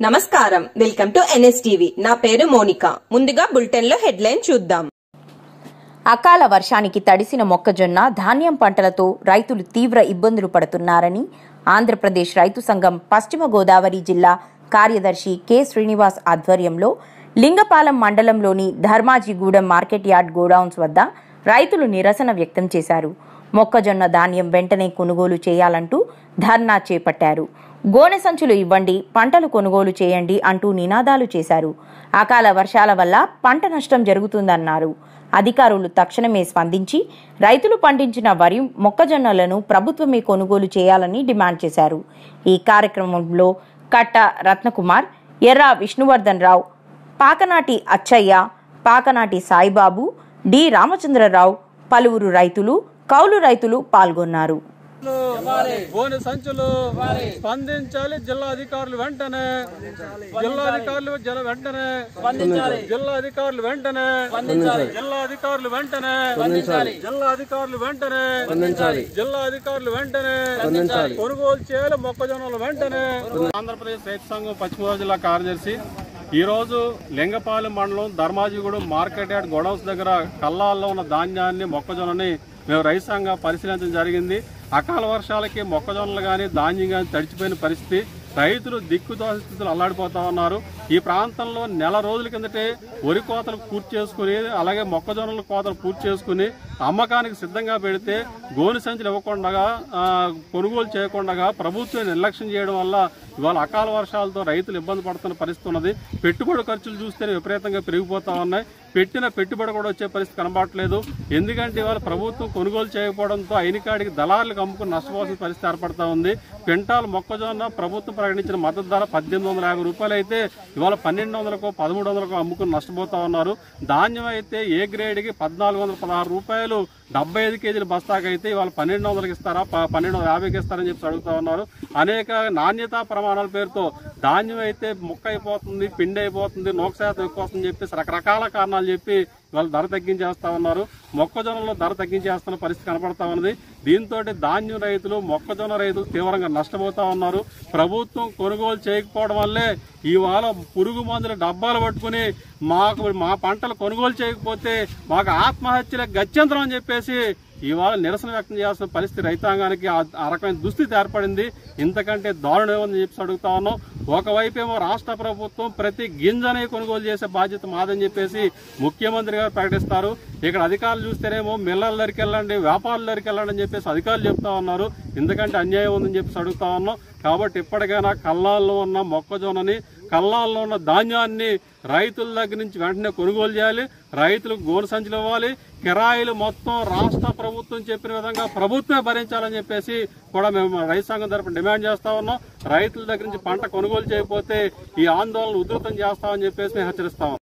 నమస్కారం welcome to NSTV నా పేరు మోనిక ముందుగా బులెటిన్ లో హెడ్లైన్ చూద్దాం అకాల వర్షానికి తడిసిన మొక్కజొన్న ధాన్యం పంటలతో రైతులు తీవ్ర ఇబ్బందులు పడుతున్నారని ఆంధ్రప్రదేశ్ రైతు సంఘం పశ్చిమ గోదావరి జిల్లా కార్యదర్శి కె శ్రీనివాస్ ఆధ్వర్యంలో లింగపాలెం మండలంలోని ధర్మాజిగూడెం మార్కెట్ యార్డ్ గోడౌన్స్ వద్ద రైతులు నిరసన వ్యక్తం చేశారు మొక్కజొన్న ధాన్యం వెంటనే కొనుగోలు చేయాలంటూ ధర్నా చేపట్టారు గోనె సంచులు ఇవ్వండి పంటలు కొనుగోలు చేయండి అంటూ నినాదాలు చేశారు అకాల వర్షాల వల్ల పంట నష్టం జరుగుతుందన్నారు అధికారులు తక్షణమే స్పందించి రైతులు పండించిన వరి మొక్కజొన్నలను ప్రభుత్వమే కొనుగోలు చేయాలని డిమాండ్ చేశారు ఈ కార్యక్రమంలో కట్ట రత్నకుమార్ ఎర్ర విష్ణువర్ధన్ రావు పాకనాటి అచ్చయ్య పాకనాటి సాయిబాబు డి రామచంద్రరావు పలువురు రైతులు కౌలు రైతులు పాల్గొన్నారు గోనె సంచులు స్పందించాలి జిల్లా అధికారులు వెంటనే జిల్లా అధికారులు జల- వెంటనే జిల్లా అధికారులు వెంటనే జిల్లా అధికారులు వెంటనే జిల్లా అధికారులు వెంటనే జిల్లా అధికారులు వెంటనే కొనుగోలు చేయాలి మొక్కజొన్నలు వెంటనే ఆంధ్రప్రదేశ్ రైతు సంఘం పశ్చిమ గోదావరి జిల్లా కార్యదర్శి ఈ రోజు లింగపాలెం మండలం ధర్మాజిగూడెం మార్కెట్ యార్డ్ గొడౌన్స్ దగ్గర కల్లాల్లో ఉన్న ధాన్యాన్ని మొక్కజొన్నని మేము రైతు సంఘం పరిశీలించడం జరిగింది అకాల వర్షాలకి మొక్కజొన్నలు కానీ ధాన్యం కానీ తడిచిపోయిన పరిస్థితి రైతులు దిక్కుదోహ స్థితిలో అల్లాడిపోతా ఉన్నారు ఈ ప్రాంతంలో నెల రోజుల కిందటే వరి కోతలు పూర్తి చేసుకుని అలాగే మొక్కజొన్నల కోతలు పూర్తి చేసుకుని అమ్మకానికి సిద్ధంగా పెడితే గోను సంచులు ఇవ్వకుండా ఆ, కొనుగోలు చేయకుండా ప్రభుత్వం నిర్లక్ష్యం చేయడం వల్ల ఇవాళ అకాల వర్షాలతో రైతులు ఇబ్బంది పడుతున్న పరిస్థితి ఉన్నది పెట్టుబడి ఖర్చులు చూస్తేనే విపరీతంగా పెరిగిపోతా ఉన్నాయి పెట్టిన పెట్టుబడి కూడా వచ్చే పరిస్థితి కనబడట్లేదు ఎందుకంటే ఇవాళ ప్రభుత్వం కొనుగోలు చేయకపోవడంతో అయినకాడికి దళారులకు అమ్ముకుని నష్టపోవాల్సిన పరిస్థితి ఏర్పడతా ఉంది క్వింటాల్ మొక్కజొన్న ప్రభుత్వం ప్రకటించిన మద్దతు ధర పద్దెనిమిది వందల యాభై రూపాయలు అయితే ఇవాళ పన్నెండు వందలకు పదమూడు వందలకు అమ్ముకుని నష్టపోతా ఉన్నారు ధాన్యం అయితే ఏ గ్రేడ్కి పద్నాలుగు వందల పదహారు రూపాయలు డెబ్బై ఐదు కేజీల బస్తాకి అయితే ఇవాళ పన్నెండు వందలకి ఇస్తారా ప- పన్నెండు వందల యాభైకి ఇస్తారని చెప్పి అడుగుతా ఉన్నారు అనేక నాణ్యతా ప్రమాణాల పేరుతో ధాన్యం అయితే ముక్క అయిపోతుంది పిండి అయిపోతుంది నూక శాతం ఎక్కువ వస్తుందని చెప్పేసి రకరకాల కారణాలు చెప్పి వాళ్ళు ధర తగ్గించేస్తా ఉన్నారు మొక్కజొన్నలో ధర తగ్గించేస్తున్న పరిస్థితి కనపడతా ఉన్నది దీంతో ధాన్యం రైతులు మొక్కజొన్న రైతులు తీవ్రంగా నష్టపోతా ఉన్నారు ప్రభుత్వం కొనుగోలు చేయకపోవడం వల్లే ఇవాళ పురుగు మందుల డబ్బాలు పట్టుకుని మాకు మా పంటలు కొనుగోలు చేయకపోతే మాకు ఆత్మహత్యల గత్యంతరం అని చెప్పేసి ఇవాళ నిరసన వ్యక్తం చేయాల్సిన పరిస్థితి రైతాంగానికి ఆ ఆ రకమైన దుస్థితి ఏర్పడింది ఇంతకంటే దారుణం ఏమని చెప్పి అడుగుతా ఉన్నాం ఒకవైపు ఏమో రాష్ట్ర ప్రభుత్వం ప్రతి గింజని కొనుగోలు చేసే బాధ్యత మాదని చెప్పేసి ముఖ్యమంత్రి గారు ప్రకటిస్తారు ఇక్కడ అధికారులు చూస్తేనేమో మిల్లల దగ్గరికి వెళ్ళండి వ్యాపారుల దగ్గరికి వెళ్ళండి అని చెప్పేసి అధికారులు చెప్తా ఉన్నారు ఎందుకంటే అన్యాయం ఉందని చెప్పేసి అడుగుతా ఉన్నాం కాబట్టి ఇప్పటికైనా కల్లాల్లో ఉన్న మొక్కజొన్నని కల్లాల్లో ఉన్న ధాన్యాన్ని రైతుల దగ్గర నుంచి వెంటనే కొనుగోలు చేయాలి రైతులకు గోను సంచులు ఇవ్వాలి కిరాయిలు మొత్తం రాష్ట్ర ప్రభుత్వం చెప్పిన విధంగా ప్రభుత్వమే భరించాలని చెప్పేసి కూడా మేము రైతు సంఘం తరపున డిమాండ్ చేస్తా ఉన్నాం రైతుల దగ్గర నుంచి పంట కొనుగోలు చేయకపోతే ఈ ఆందోళన ఉధృతం చేస్తామని చెప్పేసి మేము హెచ్చరిస్తాం